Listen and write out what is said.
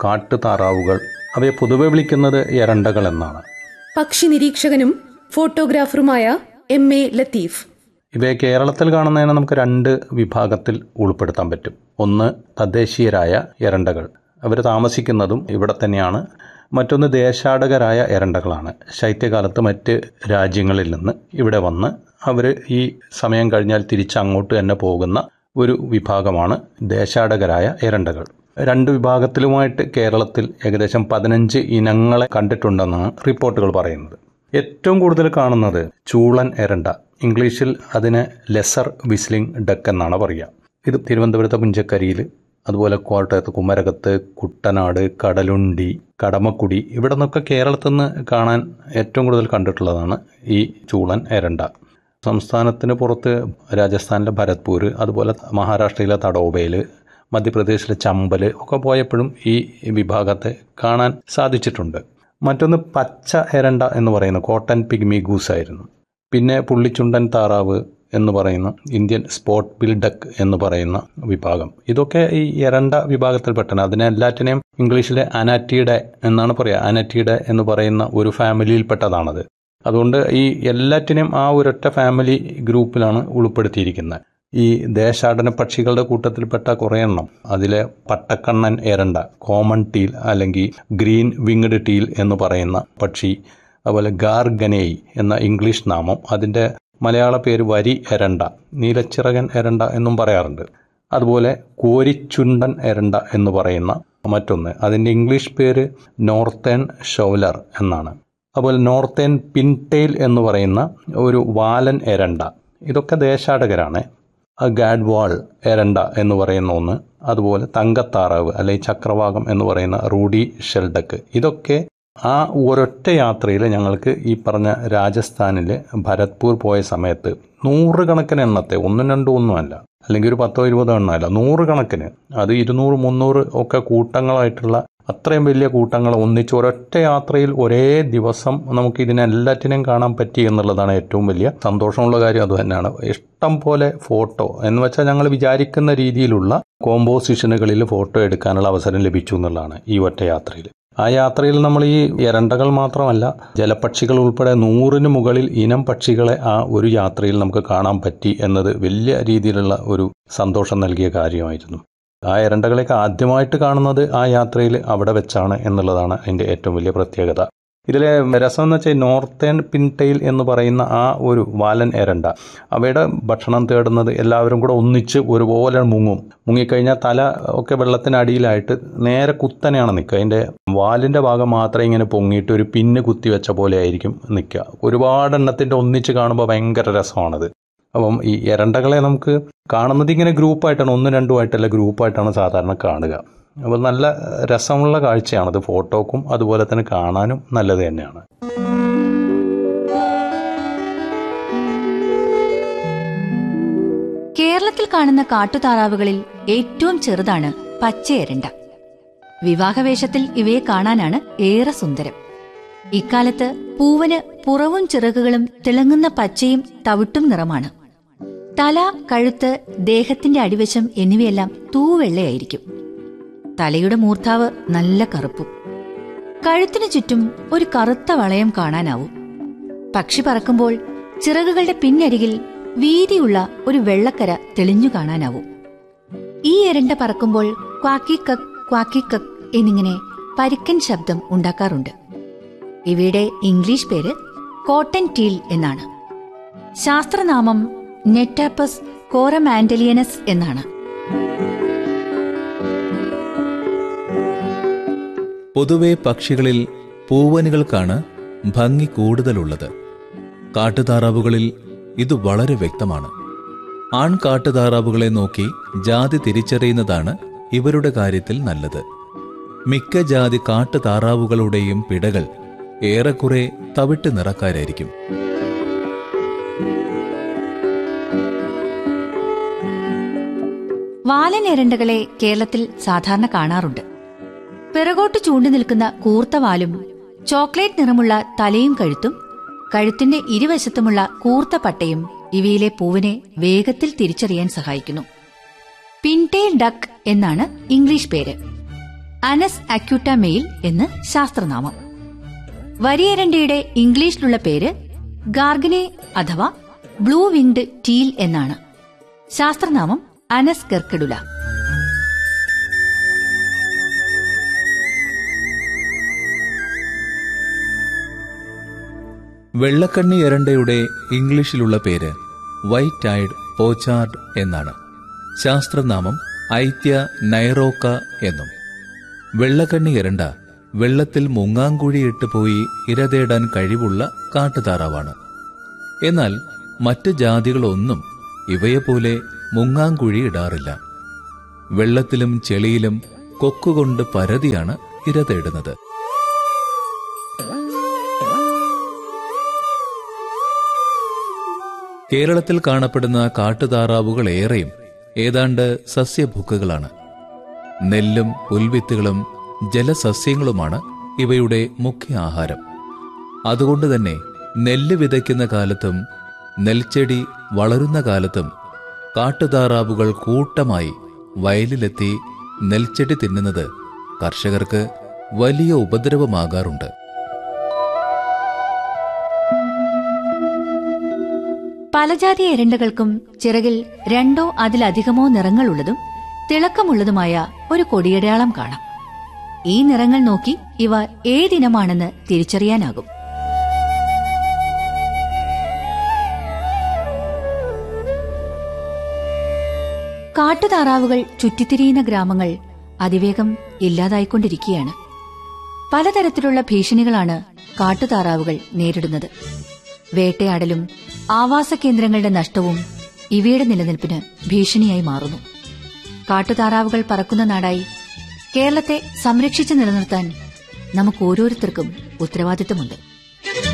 കാട്ടുതാറാവുകൾ അവയെ പൊതുവെ വിളിക്കുന്നത് എരണ്ടകൾ എന്നാണ് പക്ഷി നിരീക്ഷകനും ഫോട്ടോഗ്രാഫറുമായ എം എ ലത്തീഫ് ഇവയെ കേരളത്തിൽ കാണുന്നതിന് നമുക്ക് രണ്ട് വിഭാഗത്തിൽ ഉൾപ്പെടുത്താൻ പറ്റും ഒന്ന് തദ്ദേശീയരായ എരണ്ടകൾ അവർ താമസിക്കുന്നതും ഇവിടെ തന്നെയാണ് മറ്റൊന്ന് ദേശാടകരായ എരണ്ടകളാണ് ശൈത്യകാലത്ത് മറ്റ് രാജ്യങ്ങളിൽ നിന്ന് ഇവിടെ വന്ന് അവർ ഈ സമയം കഴിഞ്ഞാൽ തിരിച്ച് അങ്ങോട്ട് തന്നെ പോകുന്ന ഒരു വിഭാഗമാണ് ദേശാടകരായ എരണ്ടകൾ രണ്ട് വിഭാഗത്തിലുമായിട്ട് കേരളത്തിൽ ഏകദേശം പതിനഞ്ച് ഇനങ്ങളെ കണ്ടിട്ടുണ്ടെന്നാണ് റിപ്പോർട്ടുകൾ പറയുന്നത് ഏറ്റവും കൂടുതൽ കാണുന്നത് ചൂളൻ എരണ്ട ഇംഗ്ലീഷിൽ അതിന് ലെസർ വിസ്ലിംഗ് ഡക്ക് എന്നാണ് പറയുക ഇത് തിരുവനന്തപുരത്തെ പുഞ്ചക്കരിയിൽ അതുപോലെ കോട്ടയത്ത് കുമരകത്ത് കുട്ടനാട് കടലുണ്ടി കടമക്കുടി ഇവിടെ നിന്നൊക്കെ കേരളത്തിൽ നിന്ന് കാണാൻ ഏറ്റവും കൂടുതൽ കണ്ടിട്ടുള്ളതാണ് ഈ ചൂളൻ എരണ്ട സംസ്ഥാനത്തിന് പുറത്ത് രാജസ്ഥാനിലെ ഭരത്പൂർ അതുപോലെ മഹാരാഷ്ട്രയിലെ തടോബയിൽ മധ്യപ്രദേശിലെ ചമ്പൽ ഒക്കെ പോയപ്പോഴും ഈ വിഭാഗത്തെ കാണാൻ സാധിച്ചിട്ടുണ്ട് മറ്റൊന്ന് പച്ച എരണ്ട എന്ന് പറയുന്ന കോട്ടൺ പിഗ്മി ഗൂസ് ആയിരുന്നു പിന്നെ പുള്ളിച്ചുണ്ടൻ താറാവ് എന്ന് പറയുന്ന ഇന്ത്യൻ സ്പോട്ട് ബിൽഡക്ക് എന്ന് പറയുന്ന വിഭാഗം ഇതൊക്കെ ഈ എരണ്ട വിഭാഗത്തിൽപ്പെട്ടാണ് അതിനെ എല്ലാറ്റിനെയും ഇംഗ്ലീഷിലെ അനാറ്റിയുടെ എന്നാണ് പറയുക അനാറ്റിയുടെ എന്ന് പറയുന്ന ഒരു ഫാമിലിയിൽപ്പെട്ടതാണത് അതുകൊണ്ട് ഈ എല്ലാറ്റിനെയും ആ ഒരൊറ്റ ഫാമിലി ഗ്രൂപ്പിലാണ് ഉൾപ്പെടുത്തിയിരിക്കുന്നത് ഈ ദേശാടന പക്ഷികളുടെ കൂട്ടത്തിൽപ്പെട്ട കുറേ എണ്ണം അതിലെ പട്ടക്കണ്ണൻ എരണ്ട കോമൺ ടീൽ അല്ലെങ്കിൽ ഗ്രീൻ വിങ്ഡ് ടീൽ എന്ന് പറയുന്ന പക്ഷി അതുപോലെ ഗാർഗനേയ് എന്ന ഇംഗ്ലീഷ് നാമം അതിൻ്റെ മലയാള പേര് വരി എരണ്ട നീലച്ചിറകൻ എരണ്ട എന്നും പറയാറുണ്ട് അതുപോലെ കോരിച്ചുണ്ടൻ എരണ്ട എന്ന് പറയുന്ന മറ്റൊന്ന് അതിൻ്റെ ഇംഗ്ലീഷ് പേര് നോർത്തേൺ ഷൗലർ എന്നാണ് അതുപോലെ നോർത്തേൺ പിൻടെയിൽ എന്ന് പറയുന്ന ഒരു വാലൻ എരണ്ട ഇതൊക്കെ ദേശാടകരാണ് ഗാഡ്വാൾ എരണ്ട എന്ന് പറയുന്ന ഒന്ന് അതുപോലെ തങ്കത്താറാവ് അല്ലെങ്കിൽ ചക്രവാകം എന്ന് പറയുന്ന റൂഡി ഷെൽഡക്ക് ഇതൊക്കെ ആ ഒരൊറ്റ യാത്രയിൽ ഞങ്ങൾക്ക് ഈ പറഞ്ഞ രാജസ്ഥാനിലെ ഭരത്പൂർ പോയ സമയത്ത് നൂറുകണക്കിന് എണ്ണത്തെ ഒന്നും രണ്ടും ഒന്നുമല്ല അല്ലെങ്കിൽ ഒരു പത്തോ ഇരുപതോ എണ്ണമല്ല നൂറുകണക്കിന് അത് ഇരുന്നൂറ് മുന്നൂറ് ഒക്കെ കൂട്ടങ്ങളായിട്ടുള്ള അത്രയും വലിയ കൂട്ടങ്ങൾ ഒന്നിച്ച് ഒരൊറ്റ യാത്രയിൽ ഒരേ ദിവസം നമുക്ക് ഇതിനെല്ലാറ്റിനെയും കാണാൻ പറ്റി എന്നുള്ളതാണ് ഏറ്റവും വലിയ സന്തോഷമുള്ള കാര്യം അത് തന്നെയാണ് ഇഷ്ടം പോലെ ഫോട്ടോ എന്ന് വെച്ചാൽ ഞങ്ങൾ വിചാരിക്കുന്ന രീതിയിലുള്ള കോമ്പോസിഷനുകളിൽ ഫോട്ടോ എടുക്കാനുള്ള അവസരം ലഭിച്ചു എന്നുള്ളതാണ് ഈ ഒറ്റ യാത്രയിൽ ആ യാത്രയിൽ നമ്മൾ ഈ എരണ്ടകൾ മാത്രമല്ല ജലപക്ഷികൾ ഉൾപ്പെടെ നൂറിന് മുകളിൽ ഇനം പക്ഷികളെ ആ ഒരു യാത്രയിൽ നമുക്ക് കാണാൻ പറ്റി എന്നത് വലിയ രീതിയിലുള്ള ഒരു സന്തോഷം നൽകിയ കാര്യമായിരുന്നു ആ എരണ്ടകളെയൊക്കെ ആദ്യമായിട്ട് കാണുന്നത് ആ യാത്രയിൽ അവിടെ വെച്ചാണ് എന്നുള്ളതാണ് അതിൻ്റെ ഏറ്റവും വലിയ പ്രത്യേകത ഇതിലെ രസം എന്ന് വെച്ചാൽ നോർത്തേൺ പിൻടെയിൽ എന്ന് പറയുന്ന ആ ഒരു വാലൻ എരണ്ട അവയുടെ ഭക്ഷണം തേടുന്നത് എല്ലാവരും കൂടെ ഒന്നിച്ച് ഒരുപോലെ മുങ്ങും മുങ്ങിക്കഴിഞ്ഞാൽ തല ഒക്കെ വെള്ളത്തിനടിയിലായിട്ട് നേരെ കുത്തനെയാണ് നിൽക്കുക അതിൻ്റെ വാലിൻ്റെ ഭാഗം മാത്രമേ ഇങ്ങനെ പൊങ്ങിയിട്ട് ഒരു പിന്ന് കുത്തി വെച്ച പോലെ ആയിരിക്കും നിൽക്കുക ഒരുപാട് എണ്ണത്തിൻ്റെ ഒന്നിച്ച് കാണുമ്പോൾ ഭയങ്കര രസമാണത് അപ്പം ഈ എരണ്ടകളെ നമുക്ക് കാണുന്നത് ഇങ്ങനെ ഗ്രൂപ്പായിട്ടാണ് ഒന്നും രണ്ടും ആയിട്ടല്ല ഗ്രൂപ്പായിട്ടാണ് സാധാരണ കാണുക അപ്പോൾ നല്ല രസമുള്ള കാഴ്ചയാണത് ഫോട്ടോക്കും അതുപോലെ തന്നെ കാണാനും നല്ലത് തന്നെയാണ് കേരളത്തിൽ കാണുന്ന കാട്ടുതാറാവുകളിൽ ഏറ്റവും ചെറുതാണ് പച്ചയെരണ്ട വിവാഹവേഷത്തിൽ ഇവയെ കാണാനാണ് ഏറെ സുന്ദരം ഇക്കാലത്ത് പൂവന് പുറവും ചിറകുകളും തിളങ്ങുന്ന പച്ചയും തവിട്ടും നിറമാണ് തല കഴുത്ത് ദേഹത്തിന്റെ അടിവശം എന്നിവയെല്ലാം തൂവെള്ളയായിരിക്കും തലയുടെ മൂർധാവ് നല്ല കറുപ്പും കഴുത്തിനു ചുറ്റും ഒരു കറുത്ത വളയം കാണാനാവും പക്ഷി പറക്കുമ്പോൾ ചിറകുകളുടെ പിന്നരികിൽ വീതിയുള്ള ഒരു വെള്ളക്കര തെളിഞ്ഞു കാണാനാവും ഈ എരണ്ട പറക്കുമ്പോൾ ക്വാക്കി കക്ക് ക്വാക്കി കക്ക് എന്നിങ്ങനെ പരിക്കൻ ശബ്ദം ഉണ്ടാക്കാറുണ്ട് ഇവയുടെ ഇംഗ്ലീഷ് പേര് കോട്ടൺ ടീൽ എന്നാണ് ശാസ്ത്രനാമം നെറ്റാപ്പസ് കോറമാൻഡലിയനസ് എന്നാണ് പൊതുവെ പക്ഷികളിൽ പൂവനുകൾക്കാണ് ഭംഗി കൂടുതലുള്ളത് കാട്ടുതാറാവുകളിൽ ഇത് വളരെ വ്യക്തമാണ് ആൺകാട്ടുതാറാവുകളെ നോക്കി ജാതി തിരിച്ചറിയുന്നതാണ് ഇവരുടെ കാര്യത്തിൽ നല്ലത് മിക്ക ജാതി കാട്ടുതാറാവുകളുടെയും പിടകൾ ഏറെക്കുറെ തവിട്ട് നിറക്കാരായിരിക്കും വാലൻ എരണ്ടകളെ കേരളത്തിൽ സാധാരണ കാണാറുണ്ട് പിറകോട്ട് ചൂണ്ടി നിൽക്കുന്ന കൂർത്ത വാലും ചോക്ലേറ്റ് നിറമുള്ള തലയും കഴുത്തും കഴുത്തിന്റെ ഇരുവശത്തുമുള്ള കൂർത്ത പട്ടയും ഇവയിലെ പൂവിനെ വേഗത്തിൽ തിരിച്ചറിയാൻ സഹായിക്കുന്നു പിൻടെയിൽ ഡക്ക് എന്നാണ് ഇംഗ്ലീഷ് പേര് അനസ് അക്യൂട്ട മെയിൽ എന്ന് ശാസ്ത്രനാമം വരിയരണ്ടിയുടെ ഇംഗ്ലീഷിലുള്ള പേര് ഗാർഗനെ അഥവാ ബ്ലൂ വിങ്ഡ് ടീൽ എന്നാണ് ശാസ്ത്രനാമം അനസ് ഗർക്കഡുല വെള്ളക്കണ്ണി എരണ്ടയുടെ ഇംഗ്ലീഷിലുള്ള പേര് വൈറ്റ് ഐഡ് പോച്ചാർഡ് എന്നാണ് ശാസ്ത്രനാമം ഐത്യ നൈറോക്ക എന്നും വെള്ളക്കണ്ണി എരണ്ട വെള്ളത്തിൽ മുങ്ങാങ്കുഴിയിട്ട് പോയി ഇരതേടാൻ കഴിവുള്ള കാട്ടുതാറാവാണ് എന്നാൽ മറ്റ് ജാതികളൊന്നും ഇവയെപ്പോലെ മുങ്ങാങ്കുഴി ഇടാറില്ല വെള്ളത്തിലും ചെളിയിലും കൊക്കുകൊണ്ട് പരതിയാണ് ഇര തേടുന്നത് കേരളത്തിൽ കാണപ്പെടുന്ന കാട്ടുതാറാവുകൾ ഏറെയും ഏതാണ്ട് സസ്യഭുക്കുകളാണ് നെല്ലും പുൽവിത്തുകളും ജലസസ്യങ്ങളുമാണ് ഇവയുടെ മുഖ്യ ആഹാരം അതുകൊണ്ട് തന്നെ നെല്ല് വിതയ്ക്കുന്ന കാലത്തും നെൽച്ചെടി വളരുന്ന കാലത്തും കാട്ടുതാറാവുകൾ കൂട്ടമായി വയലിലെത്തി നെൽച്ചെടി തിന്നുന്നത് കർഷകർക്ക് വലിയ ഉപദ്രവമാകാറുണ്ട് പലജാതി എരണ്ടകൾക്കും ചിറകിൽ രണ്ടോ അതിലധികമോ നിറങ്ങളുള്ളതും തിളക്കമുള്ളതുമായ ഒരു കൊടിയടയാളം കാണാം ഈ നിറങ്ങൾ നോക്കി ഇവ ഏതിനമാണെന്ന് തിരിച്ചറിയാനാകും കാട്ടുതാറാവുകൾ ചുറ്റിത്തിരിയുന്ന ഗ്രാമങ്ങൾ അതിവേഗം ഇല്ലാതായിക്കൊണ്ടിരിക്കുകയാണ് പലതരത്തിലുള്ള ഭീഷണികളാണ് കാട്ടുതാറാവുകൾ നേരിടുന്നത് വേട്ടയാടലും ആവാസ കേന്ദ്രങ്ങളുടെ നഷ്ടവും ഇവയുടെ നിലനിൽപ്പിന് ഭീഷണിയായി മാറുന്നു കാട്ടുതാറാവുകൾ പറക്കുന്ന നാടായി കേരളത്തെ സംരക്ഷിച്ചു നിലനിർത്താൻ നമുക്ക് ഓരോരുത്തർക്കും ഉത്തരവാദിത്തമുണ്ട്